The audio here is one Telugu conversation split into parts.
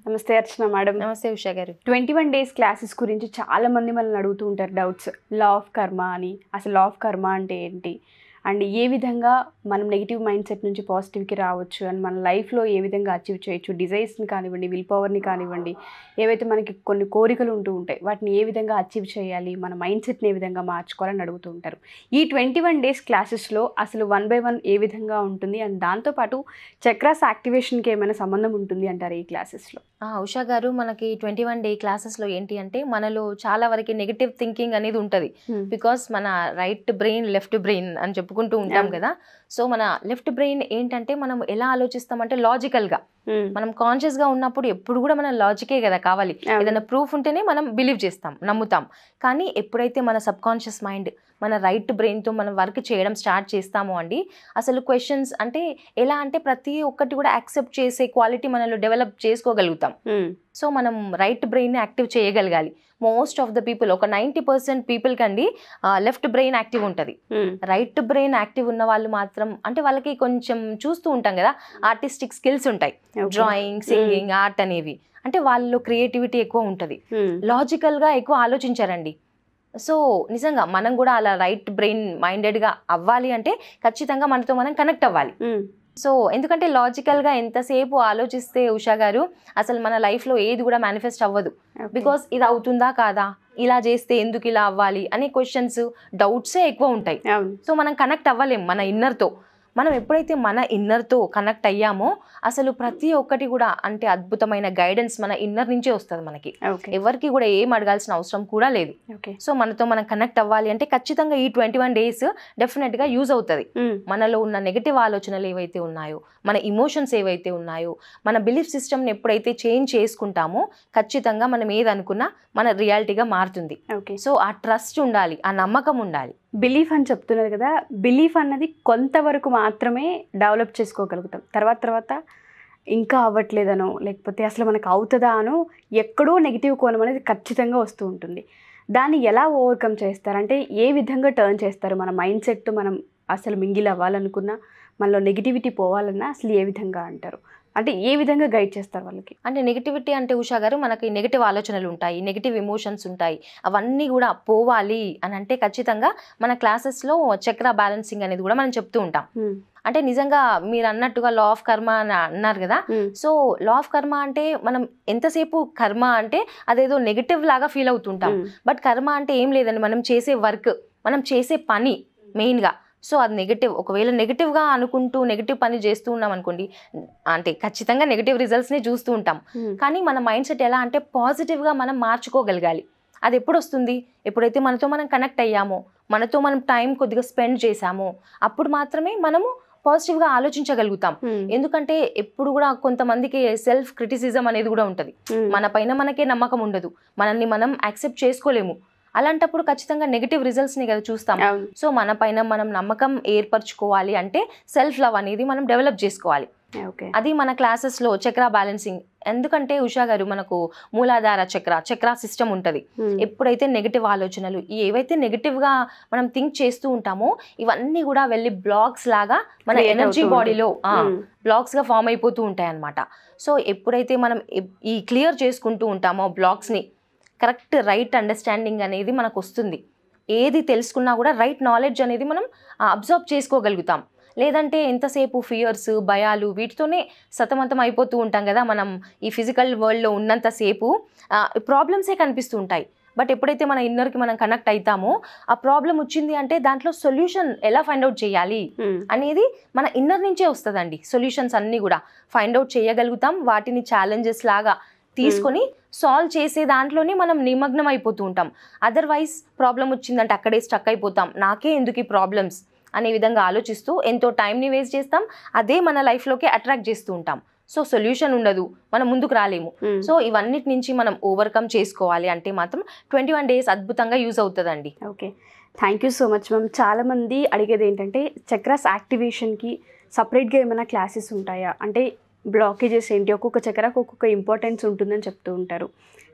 నమస్తే అర్చన మేడం నమస్తే ఉషా గారు ట్వంటీ వన్ డేస్ క్లాసెస్ గురించి చాలా మంది మనల్ని అడుగుతూ ఉంటారు డౌట్స్ లా ఆఫ్ కర్మ అని అసలు లా ఆఫ్ కర్మ అంటే ఏంటి అండ్ ఏ విధంగా మనం నెగిటివ్ మైండ్ సెట్ నుంచి పాజిటివ్కి రావచ్చు అండ్ మన లైఫ్లో ఏ విధంగా అచీవ్ చేయొచ్చు డిజైర్స్ని కానివ్వండి విల్ పవర్ని కానివ్వండి ఏవైతే మనకి కొన్ని కోరికలు ఉంటూ ఉంటాయి వాటిని ఏ విధంగా అచీవ్ చేయాలి మన మైండ్ సెట్ని ఏ విధంగా మార్చుకోవాలని అడుగుతూ ఉంటారు ఈ ట్వంటీ వన్ డేస్ క్లాసెస్లో అసలు వన్ బై వన్ ఏ విధంగా ఉంటుంది అండ్ దాంతోపాటు చక్రాస్ యాక్టివేషన్కి ఏమైనా సంబంధం ఉంటుంది అంటారు ఈ క్లాసెస్లో ఆ, ఉషా గారు మనకి ట్వంటీ వన్ డే క్లాసెస్లో ఏంటి అంటే మనలో చాలా వరకు నెగిటివ్ థింకింగ్ అనేది ఉంటుంది బికాస్ మన రైట్ బ్రెయిన్ లెఫ్ట్ బ్రెయిన్ అని చెప్పుకుంటూ ఉంటాం అవును. కదా సో మన లెఫ్ట్ బ్రెయిన్ ఏంటంటే మనం ఎలా ఆలోచిస్తామంటే లాజికల్గా మనం కాన్షియస్గా ఉన్నప్పుడు ఎప్పుడు కూడా మన లాజికే కదా కావాలి అవును. ఏదైనా ప్రూఫ్ ఉంటేనే మనం బిలీవ్ చేస్తాం నమ్ముతాం కానీ ఎప్పుడైతే మన సబ్ కాన్షియస్ మైండ్ మన రైట్ బ్రెయిన్తో మనం వర్క్ చేయడం స్టార్ట్ చేస్తామో అండి అసలు క్వశ్చన్స్ అంటే ఎలా అంటే ప్రతి ఒక్కటి కూడా యాక్సెప్ట్ చేసే క్వాలిటీ మనలో డెవలప్ చేసుకోగలుగుతాం సో మనం రైట్ బ్రెయిన్ యాక్టివ్ చేయగలగాలి మోస్ట్ ఆఫ్ ద పీపుల్ ఒక నైంటీ పర్సెంట్ పీపుల్ కండి లెఫ్ట్ బ్రెయిన్ యాక్టివ్ ఉంటుంది రైట్ బ్రెయిన్ యాక్టివ్ ఉన్న వాళ్ళు మాత్రం అంటే వాళ్ళకి కొంచెం చూస్తూ ఉంటాం కదా ఆర్టిస్టిక్ స్కిల్స్ ఉంటాయి డ్రాయింగ్ సింగింగ్ ఆర్ట్ అనేవి అంటే వాళ్ళలో క్రియేటివిటీ ఎక్కువ ఉంటుంది లాజికల్గా ఎక్కువ ఆలోచించారండి సో నిజంగా మనం కూడా అలా రైట్ బ్రెయిన్ మైండెడ్గా అవ్వాలి అంటే ఖచ్చితంగా మనతో మనం కనెక్ట్ అవ్వాలి సో ఎందుకంటే లాజికల్గా ఎంతసేపు ఆలోచిస్తే ఉషా గారు అసలు మన లైఫ్లో ఏది కూడా మేనిఫెస్ట్ అవ్వదు బికాస్ ఇది అవుతుందా కాదా ఇలా చేస్తే ఎందుకు ఇలా అవ్వాలి అనే క్వశ్చన్స్ డౌట్సే ఎక్కువ ఉంటాయి అవును సో మనం కనెక్ట్ అవ్వలేం మన ఇన్నర్తో మనం ఎప్పుడైతే మన ఇన్నర్తో కనెక్ట్ అయ్యామో అసలు ప్రతి ఒక్కటి కూడా అంటే అద్భుతమైన గైడెన్స్ మన ఇన్నర్ నుంచే వస్తుంది మనకి ఓకే ఎవరికి కూడా ఏం అడగాల్సిన అవసరం కూడా లేదు ఓకే సో మనతో మనం కనెక్ట్ అవ్వాలి అంటే ఖచ్చితంగా ఈ ట్వంటీ వన్ డేస్ డెఫినెట్గా యూజ్ అవుతుంది మనలో ఉన్న నెగిటివ్ ఆలోచనలు ఏవైతే ఉన్నాయో మన ఇమోషన్స్ ఏవైతే ఉన్నాయో మన బిలీఫ్ సిస్టమ్ని ఎప్పుడైతే చేంజ్ చేసుకుంటామో ఖచ్చితంగా మనం ఏదనుకున్నా మన రియాలిటీగా మారుతుంది ఓకే సో ఆ ట్రస్ట్ ఉండాలి ఆ నమ్మకం ఉండాలి బిలీఫ్ అని చెప్తున్నారు కదా బిలీఫ్ అన్నది కొంతవరకు మాత్రమే డెవలప్ చేసుకోగలుగుతాం తర్వాత తర్వాత ఇంకా అవ్వట్లేదనో లేకపోతే అసలు మనకు అవుతుందా అనో ఎక్కడో నెగిటివ్ కోణం అనేది ఖచ్చితంగా వస్తూ ఉంటుంది దాన్ని ఎలా ఓవర్కమ్ చేస్తారు అంటే ఏ విధంగా టర్న్ చేస్తారు మన మైండ్ సెట్ మనం అసలు మింగిల్ అవ్వాలనుకున్నా మనలో నెగిటివిటీ పోవాలన్నా అసలు ఏ విధంగా అంటారు అంటే ఏ విధంగా గైడ్ చేస్తారు వాళ్ళకి అంటే నెగిటివిటీ అంటే ఉషా గారు మనకి నెగిటివ్ ఆలోచనలు ఉంటాయి నెగిటివ్ ఎమోషన్స్ ఉంటాయి అవన్నీ కూడా పోవాలి అని అంటే ఖచ్చితంగా మన క్లాసెస్లో చక్ర బ్యాలెన్సింగ్ అనేది కూడా మనం చెప్తూ ఉంటాం అంటే నిజంగా మీరు అన్నట్టుగా లా ఆఫ్ కర్మ అని అన్నారు కదా సో లా ఆఫ్ కర్మ అంటే మనం ఎంతసేపు కర్మ అంటే అదేదో నెగిటివ్ లాగా ఫీల్ అవుతుంటాం బట్ కర్మ అంటే ఏం లేదండి మనం చేసే వర్క్ మనం చేసే పని మెయిన్గా సో అది నెగిటివ్ ఒకవేళ నెగిటివ్గా అనుకుంటూ నెగిటివ్ పని చేస్తూ ఉన్నాం అనుకోండి అంటే ఖచ్చితంగా నెగిటివ్ రిజల్ట్స్ని చూస్తూ ఉంటాం కానీ మన మైండ్ సెట్ ఎలా అంటే పాజిటివ్గా మనం మార్చుకోగలగాలి అది ఎప్పుడు వస్తుంది ఎప్పుడైతే మనతో మనం కనెక్ట్ అయ్యామో మనతో మనం టైం కొద్దిగా స్పెండ్ చేసామో అప్పుడు మాత్రమే మనము పాజిటివ్గా ఆలోచించగలుగుతాం ఎందుకంటే ఎప్పుడు కూడా కొంతమందికి సెల్ఫ్ క్రిటిసిజం అనేది కూడా ఉంటుంది మన పైన మనకే నమ్మకం ఉండదు మనల్ని మనం యాక్సెప్ట్ చేసుకోలేము అలాంటప్పుడు ఖచ్చితంగా నెగిటివ్ రిజల్ట్స్ని కదా చూస్తాం అవును సో మన పైన మనం నమ్మకం ఏర్పరచుకోవాలి అంటే సెల్ఫ్ లవ్ అనేది మనం డెవలప్ చేసుకోవాలి ఓకే అది మన క్లాసెస్లో చక్ర బ్యాలెన్సింగ్ ఎందుకంటే ఉషా గారు మనకు మూలాధార చక్ర చక్ర సిస్టమ్ ఉంటుంది ఎప్పుడైతే నెగిటివ్ ఆలోచనలు ఈ ఏవైతే నెగిటివ్గా మనం థింక్ చేస్తూ ఉంటామో ఇవన్నీ కూడా వెళ్ళి బ్లాక్స్ లాగా మన Create ఎనర్జీ అవుతూ బాడీలో మ్మ్. బ్లాక్స్గా ఫామ్ అయిపోతూ ఉంటాయి అన్నమాట సో ఎప్పుడైతే మనం ఎప్- ఈ క్లియర్ చేసుకుంటూ ఉంటామో బ్లాక్స్ని కరెక్ట్ రైట్ అండర్స్టాండింగ్ అనేది మనకు వస్తుంది ఏది తెలుసుకున్నా కూడా రైట్ నాలెడ్జ్ అనేది మనం అబ్జర్వ్ చేసుకోగలుగుతాం లేదంటే ఎంతసేపు ఫియర్స్ భయాలు వీటితోనే సతమతం అయిపోతూ ఉంటాం కదా మనం ఈ ఫిజికల్ వరల్డ్లో ఉన్నంతసేపు ప్రాబ్లమ్సే కనిపిస్తూ ఉంటాయి బట్ ఎప్పుడైతే మన ఇన్నర్కి మనం కనెక్ట్ అవుతామో ఆ ప్రాబ్లం వచ్చింది అంటే దాంట్లో సొల్యూషన్ ఎలా ఫైండ్ అవుట్ చేయాలి అనేది మన ఇన్నర్ నుంచే వస్తుందండి సొల్యూషన్స్ అన్నీ కూడా ఫైండ్ అవుట్ చేయగలుగుతాం వాటిని ఛాలెంజెస్ లాగా తీసుకొని సాల్వ్ చేసే దాంట్లోనే మనం నిమగ్నం అయిపోతూ ఉంటాం అదర్వైజ్ ప్రాబ్లం వచ్చిందంటే అక్కడే స్టక్ అయిపోతాం నాకే ఎందుకు ఈ ప్రాబ్లమ్స్ అనే విధంగా ఆలోచిస్తూ ఎంతో టైంని వేస్ట్ చేస్తాం అదే మన లైఫ్లోకి అట్రాక్ట్ చేస్తూ ఉంటాం సో సొల్యూషన్ ఉండదు మనం ముందుకు రాలేము సో ఇవన్నిటి నుంచి మనం ఓవర్కమ్ చేసుకోవాలి అంటే మాత్రం ట్వంటీ వన్ డేస్ అద్భుతంగా యూజ్ అవుతుందండి okay thank you so much ma'am చాలామంది అడిగేది ఏంటంటే చక్రాస్ యాక్టివేషన్కి సపరేట్గా ఏమైనా క్లాసెస్ ఉంటాయా అంటే బ్లాకేజెస్ ఏంటి ఒక్కొక్క చక్రకు ఒక్కొక్క ఇంపార్టెన్స్ ఉంటుందని చెప్తూ ఉంటారు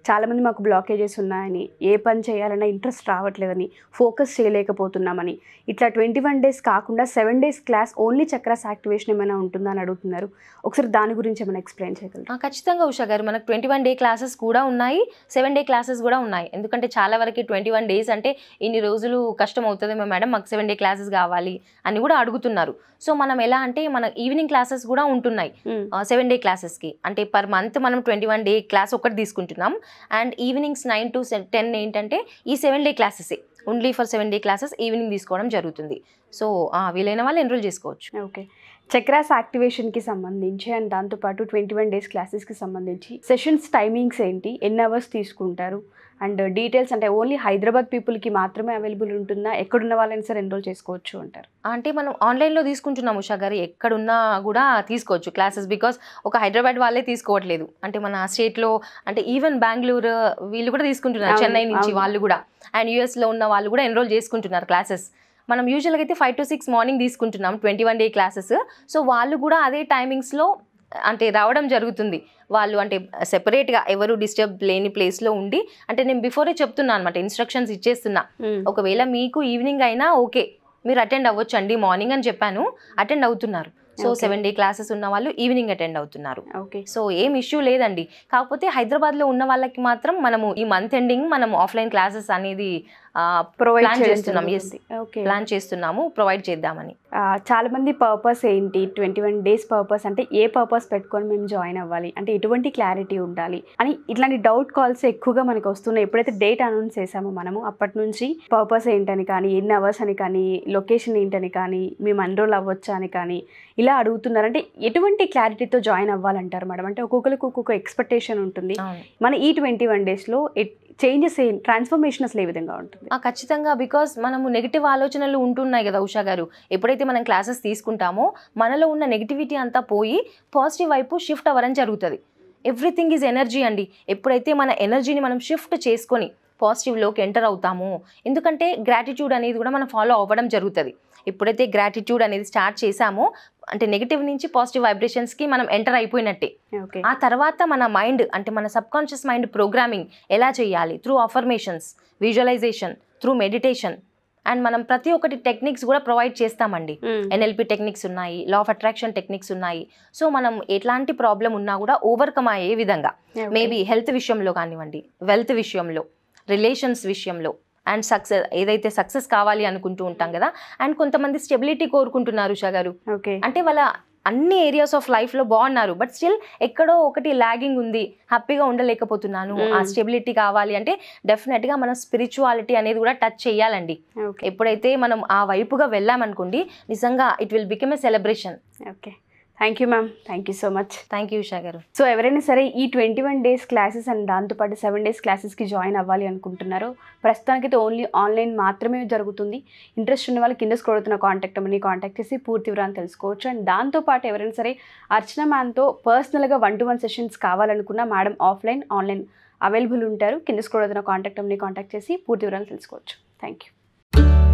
చాలామంది మాకు బ్లాకేజెస్ ఉన్నాయని ఏ పని చేయాలన్నా ఇంట్రెస్ట్ రావట్లేదని ఫోకస్ చేయలేకపోతున్నామని ఇట్లా ట్వంటీ వన్ డేస్ కాకుండా seven days class only chakras activation ఏమైనా ఉంటుందా అని అడుగుతున్నారు ఒకసారి దాని గురించి ఏమైనా ఎక్స్ప్లెయిన్ చేయగలరు ఆ, ఖచ్చితంగా ఉషా గారు మనకు ట్వంటీ వన్ డే క్లాసెస్ కూడా ఉన్నాయి సెవెన్ డే క్లాసెస్ కూడా ఉన్నాయి ఎందుకంటే చాలా వరకు ట్వంటీ వన్ డేస్ అంటే ఇన్ని రోజులు కష్టం అవుతుందేమో మేడం మాకు సెవెన్ డే క్లాసెస్ కావాలి అని కూడా అడుగుతున్నారు సో మనం ఎలా అంటే మన ఈవినింగ్ క్లాసెస్ కూడా ఉంటున్నాయి సెవెన్ డే క్లాసెస్కి అంటే పర్ మంత్ మనం ట్వంటీ వన్ డే క్లాస్ ఒకటి తీసుకుంటున్నాం and evenings nine to ten ఏంటంటే ఈ seven day classes only for seven day classes evening తీసుకోవడం జరుగుతుంది సో వీలైన వాళ్ళు ఎన్రోల్ చేసుకోవచ్చు ఓకే చక్రాస్ యాక్టివేషన్కి సంబంధించి అండ్ దాంతోపాటు ట్వంటీ వన్ డేస్ క్లాసెస్కి సంబంధించి సెషన్స్ టైమింగ్స్ ఏంటి ఎన్ని అవర్స్ తీసుకుంటారు అండ్ డీటెయిల్స్ అంటే ఓన్లీ హైదరాబాద్ పీపుల్కి మాత్రమే అవైలబుల్ ఉంటుందా ఎక్కడున్న వాళ్ళని సరే ఎన్రోల్ చేసుకోవచ్చు అంటారు అంటే మనం ఆన్లైన్లో తీసుకుంటున్నాం ఉషా గారు ఎక్కడున్నా కూడా తీసుకోవచ్చు క్లాసెస్ బికాస్ ఒక హైదరాబాద్ వాళ్ళే తీసుకోవట్లేదు అంటే మన స్టేట్లో అంటే ఈవెన్ బెంగళూరు వీళ్ళు కూడా తీసుకుంటున్నారు అవును, చెన్నై నుంచి అవును. వాళ్ళు కూడా అండ్ యూఎస్లో ఉన్న వాళ్ళు కూడా ఎన్రోల్ చేసుకుంటున్నారు క్లాసెస్ మనం యూజువల్గా అయితే ఫైవ్ టు సిక్స్ మార్నింగ్ తీసుకుంటున్నాం twenty one day classes so వాళ్ళు కూడా అదే టైమింగ్స్లో అంటే రావడం జరుగుతుంది వాళ్ళు అంటే సెపరేట్గా ఎవరు డిస్టర్బ్ లేని ప్లేస్లో ఉండి అంటే నేను బిఫోరే చెప్తున్నా అనమాట ఇన్స్ట్రక్షన్స్ ఇచ్చేస్తున్నా ఒకవేళ మీకు ఈవినింగ్ అయినా ఓకే మీరు అటెండ్ అవ్వచ్చు అండి మార్నింగ్ అని చెప్పాను అటెండ్ అవుతున్నారు so Okay. Seven day classes ఉన్న వాళ్ళు ఈవినింగ్ అటెండ్ అవుతున్నారు ఓకే సో ఏం ఇష్యూ లేదండి కాకపోతే హైదరాబాద్లో ఉన్న వాళ్ళకి మాత్రం మనము ఈ మంత్ ఎండింగ్ మనం ఆఫ్లైన్ క్లాసెస్ అనేది ప్రొవైడ్ Plan చేస్తున్నాం, yes. ఓకే ప్లాన్ చేస్తున్నాము ప్రొవైడ్ చేద్దామని చాలా మంది పర్పస్ ఏంటి ట్వంటీ వన్ డేస్ పర్పస్ అంటే ఏ పర్పస్ పెట్టుకొని మేము జాయిన్ అవ్వాలి అంటే ఎటువంటి క్లారిటీ ఉండాలి అని ఇట్లాంటి డౌట్ కాల్స్ ఎక్కువగా మనకు వస్తున్నాయి ఎప్పుడైతే డేట్ అనౌన్స్ చేసామో మనము అప్పటి నుంచి పర్పస్ ఏంటని కానీ ఎన్ని అవర్స్ అని కానీ లొకేషన్ ఏంటని కానీ మేము అన్రోల్ అవ్వచ్చా అని కానీ ఇలా అడుగుతున్నారు అంటే ఎటువంటి క్లారిటీతో జాయిన్ అవ్వాలంటారు మేడం అంటే ఒక్కొక్కరికి ఒక్కొక్క ఎక్స్పెక్టేషన్ ఉంటుంది అవును మన ఈ ట్వంటీ వన్ డేస్లో చేంజెస్ ఏ ట్రాన్స్ఫర్మేషన్ అసలు ఏ విధంగా ఉంటుంది ఆ, ఖచ్చితంగా బికాస్ మనము నెగిటివ్ ఆలోచనలు ఉంటున్నాయి కదా ఉషా గారు ఎప్పుడైతే మనం క్లాసెస్ తీసుకుంటామో మనలో ఉన్న నెగిటివిటీ అంతా పోయి పాజిటివ్ వైపు షిఫ్ట్ అవ్వడం జరుగుతుంది ఎవ్రీథింగ్ ఈజ్ ఎనర్జీ అండి ఎప్పుడైతే మన ఎనర్జీని మనం షిఫ్ట్ చేసుకొని పాజిటివ్లోకి ఎంటర్ అవుతామో ఎందుకంటే గ్రాటిట్యూడ్ అనేది కూడా మనం ఫాలో అవ్వడం జరుగుతుంది ఎప్పుడైతే గ్రాటిట్యూడ్ అనేది స్టార్ట్ చేసామో అంటే నెగిటివ్ నుంచి పాజిటివ్ వైబ్రేషన్స్కి మనం ఎంటర్ అయిపోయినట్టే ఓకే ఆ తర్వాత మన మైండ్ అంటే మన సబ్ కాన్షియస్ మైండ్ ప్రోగ్రామింగ్ ఎలా చేయాలి through affirmations visualisation through meditation and మనం ప్రతి ఒక్కటి టెక్నిక్స్ కూడా ప్రొవైడ్ చేస్తామండి ఎన్ఎల్పి టెక్నిక్స్ ఉన్నాయి లా ఆఫ్ అట్రాక్షన్ టెక్నిక్స్ ఉన్నాయి సో మనం ఎట్లాంటి ప్రాబ్లం ఉన్నా కూడా ఓవర్కమ్ అయ్యే విధంగా మేబీ హెల్త్ విషయంలో కానివ్వండి వెల్త్ విషయంలో రిలేషన్స్ విషయంలో అండ్ సక్సెస్ ఏదైతే సక్సెస్ కావాలి అనుకుంటూ ఉంటాం కదా అండ్ కొంతమంది స్టెబిలిటీ కోరుకుంటున్నారు ఉషా గారు ఓకే అంటే వాళ్ళ అన్ని ఏరియాస్ ఆఫ్ లైఫ్లో బాగున్నారు బట్ స్టిల్ ఎక్కడో ఒకటి లాగింగ్ ఉంది హ్యాపీగా ఉండలేకపోతున్నాను ఆ Mm. స్టెబిలిటీ కావాలి అంటే డెఫినెట్గా మనం స్పిరిచువాలిటీ అనేది కూడా టచ్ చేయాలండి ఓకే ఎప్పుడైతే మనం ఆ వైపుగా వెళ్ళామనుకోండి నిజంగా it will become a celebration okay thank you ma'am thank you so much thank you Usha గారు సో ఎవరైనా సరే ఈ twenty one days classes and దాంతోపాటు సెవెన్ డేస్ క్లాసెస్కి జాయిన్ అవ్వాలి అనుకుంటున్నారో ప్రస్తుతానికైతే ఓన్లీ ఆన్లైన్ మాత్రమే జరుగుతుంది ఇంట్రెస్ట్ ఉన్న వాళ్ళు కింద స్క్రోల్ అవుతున్న కాంటాక్ట్ నెంబర్ని కాంటాక్ట్ చేసి పూర్తి వివరాలు తెలుసుకోవచ్చు అండ్ దాంతోపాటు ఎవరైనా సరే అర్చన మ్యామ్తో పర్సనల్గా వన్ టు వన్ సెషన్స్ కావాలనుకున్న మేడం ఆఫ్లైన్ ఆన్లైన్ అవైలబుల్ ఉంటారు కింద స్క్రోల్ అవుతున్న కాంటాక్ట్ నెంబర్ని కాంటాక్ట్ చేసి పూర్తి వివరాలు తెలుసుకోవచ్చు థ్యాంక్ యూ